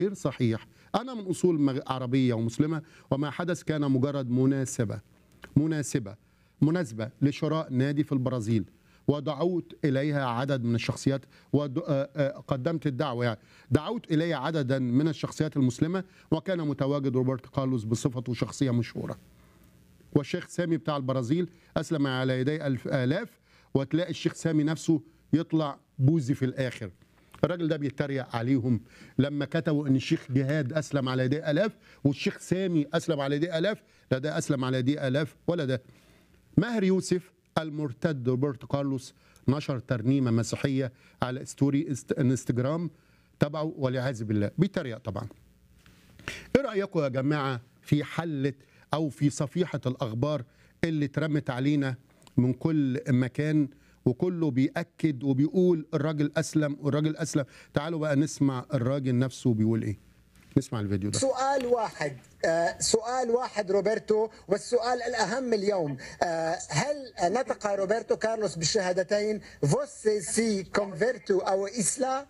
غير صحيح انا من اصول مغ- عربيه ومسلمه وما حدث كان مجرد مناسبه مناسبه مناسبه لشراء نادي في البرازيل ودعوت اليها عدد من الشخصيات وقدمت الدعوه يعني دعوت الي عددا من الشخصيات المسلمه وكان متواجد روبرت كارلوس بصفته شخصيه مشهوره والشيخ سامي بتاع البرازيل اسلم على يدي الف الاف وتلاقي الشيخ سامي نفسه يطلع بوزي في الاخر الراجل ده بيتريق عليهم لما كتبوا ان الشيخ جهاد اسلم على يدي الاف والشيخ سامي اسلم على يدي الاف لا ده اسلم على يدي الاف ولا ده ماهر يوسف المرتد روبرتو كارلوس نشر ترنيمه مسيحيه على ستوري است- انستجرام تبعه والعياذ بالله بيتريق طبعا ايه رايكم يا جماعه في حله او في صفيحه الاخبار اللي اترمت علينا من كل مكان وكله بيأكد وبيقول الراجل اسلم والراجل اسلم تعالوا بقى نسمع الراجل نفسه بيقول ايه نسمع الفيديو ده سؤال واحد آه، سؤال واحد روبرتو والسؤال الأهم اليوم آه، هل نطق روبرتو كارلوس بالشهادتين Você se converto ao Islã?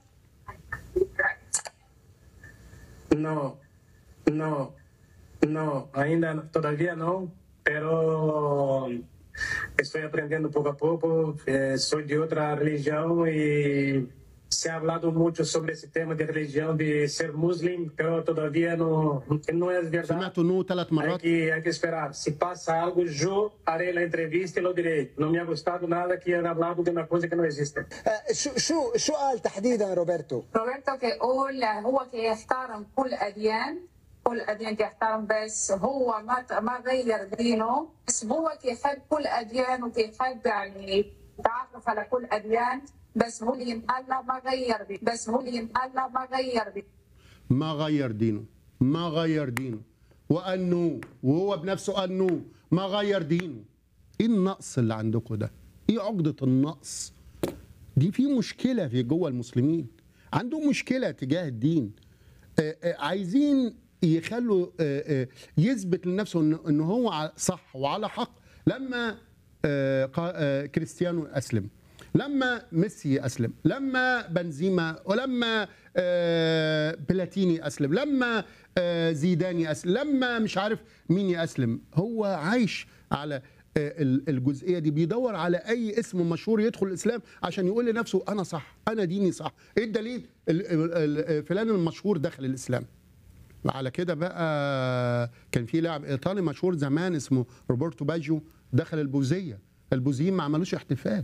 No, no, no, ainda todavía no, pero estoy aprendiendo poco a poco. eh, soy de otra religión y se ha hablado mucho sobre ese tema de religión, de ser muslim, pero todavía no, no es verdad. سمعتوا انه ثلاث Hay مرات que, hay que esperar. Si pasa algo, yo haré la entrevista y lo diré. No me ha gustado nada que han hablado de una cosa que no existe. آه، شو شو شو قال تحديدا روبرتو؟ روبرتو كيقول هو كيحترم كل اديان كل اديان كيحترم بس هو ما ما غير دينه بس هو كيحب كل اديان وكيحب يعني يتعرف على كل اديان بس هو اللي الله ما غير دين بس هو اللي الله ما غير دين ما غير دينه ما غير دينه وانه وهو بنفسه انه ما غير دينه ايه النقص اللي عندكم ده ايه عقده النقص دي في مشكله في جوه المسلمين عندهم مشكله تجاه الدين آه، آه، عايزين يخلوا آه، آه، يثبت لنفسه انه إن هو ع- صح وعلى حق لما آه، قا- آه، كريستيانو اسلم لما ميسي اسلم لما بنزيما ولما آه، بلاتيني اسلم لما آه، زيداني اسلم لما مش عارف مين ياسلم هو عايش على آه، ال- الجزئيه دي بيدور على اي اسم مشهور يدخل الاسلام عشان يقول لنفسه انا صح انا ديني صح ايه الدليل ال- ال- ال- فلان المشهور دخل الاسلام على كده بقى كان في لاعب ايطالي مشهور زمان اسمه روبرتو باجيو دخل البوذيه البوذيين ما عملوش احتفال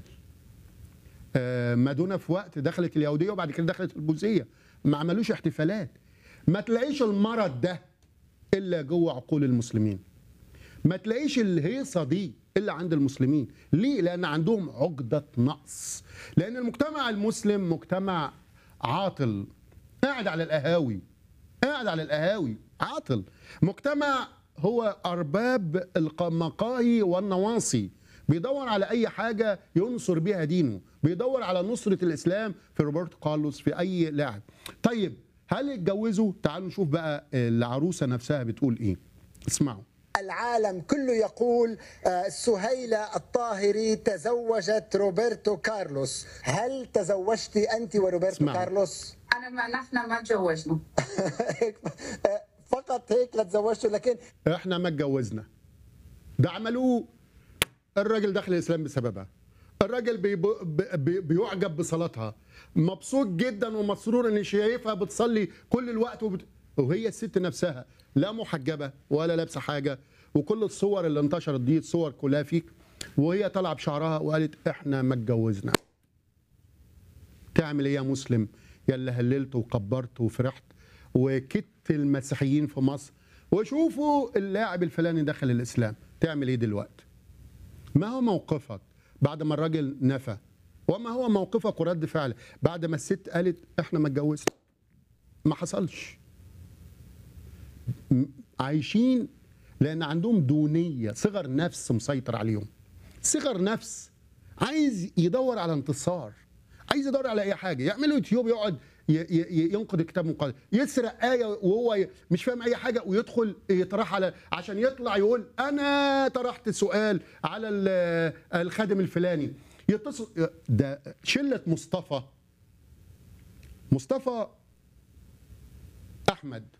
آه، مادونا في وقت دخلت اليهوديه وبعد كده دخلت البوذيه ما عملوش احتفالات ما تلاقيش المرض ده الا جوه عقول المسلمين ما تلاقيش الهيصه دي الا عند المسلمين ليه لان عندهم عقده نقص لان المجتمع المسلم مجتمع عاطل قاعد على القهاوي قاعد على القهاوي عاطل مجتمع هو ارباب المقاهي والنواصي بيدور على اي حاجه ينصر بيها دينه بيدور على نصره الاسلام في روبرتو كارلوس في اي لاعب طيب هل اتجوزوا تعالوا نشوف بقى العروسه نفسها بتقول ايه اسمعوا العالم كله يقول آه، سهيلة الطاهري تزوجت روبرتو كارلوس هل تزوجت أنت وروبرتو اسمعوا. كارلوس؟ انا ما نحن ما تزوجنا هيك- آه، فقط هيك لتزوجتوا لكن احنا ما اتجوزنا ده عملوه الراجل دخل الاسلام بسببها الراجل بي بي بيعجب بصلاتها مبسوط جدا ومسرور ان شايفها بتصلي كل الوقت وبت... وهي الست نفسها لا محجبه ولا لابسه حاجه وكل الصور اللي انتشرت دي صور كلها فيك وهي طالعه بشعرها وقالت احنا ما اتجوزنا تعمل ايه يا مسلم يا اللي هللت وكبرت وفرحت وكدت المسيحيين في مصر وشوفوا اللاعب الفلاني دخل الاسلام تعمل ايه دلوقتي ما هو موقفك بعد ما الراجل نفى وما هو موقفك ورد فعلك بعد ما الست قالت احنا ما اتجوزنا ما حصلش م- عايشين لان عندهم دونيه صغر نفس مسيطر عليهم صغر نفس عايز يدور على انتصار عايز يدور على اي حاجه يعملوا يوتيوب يقعد ي- ي- ينقد كتاب مقدس يسرق ايه وهو ي- مش فاهم اي حاجه ويدخل يطرح على عشان يطلع يقول انا طرحت سؤال على ال- الخادم الفلاني يتصل ده شله مصطفى مصطفى احمد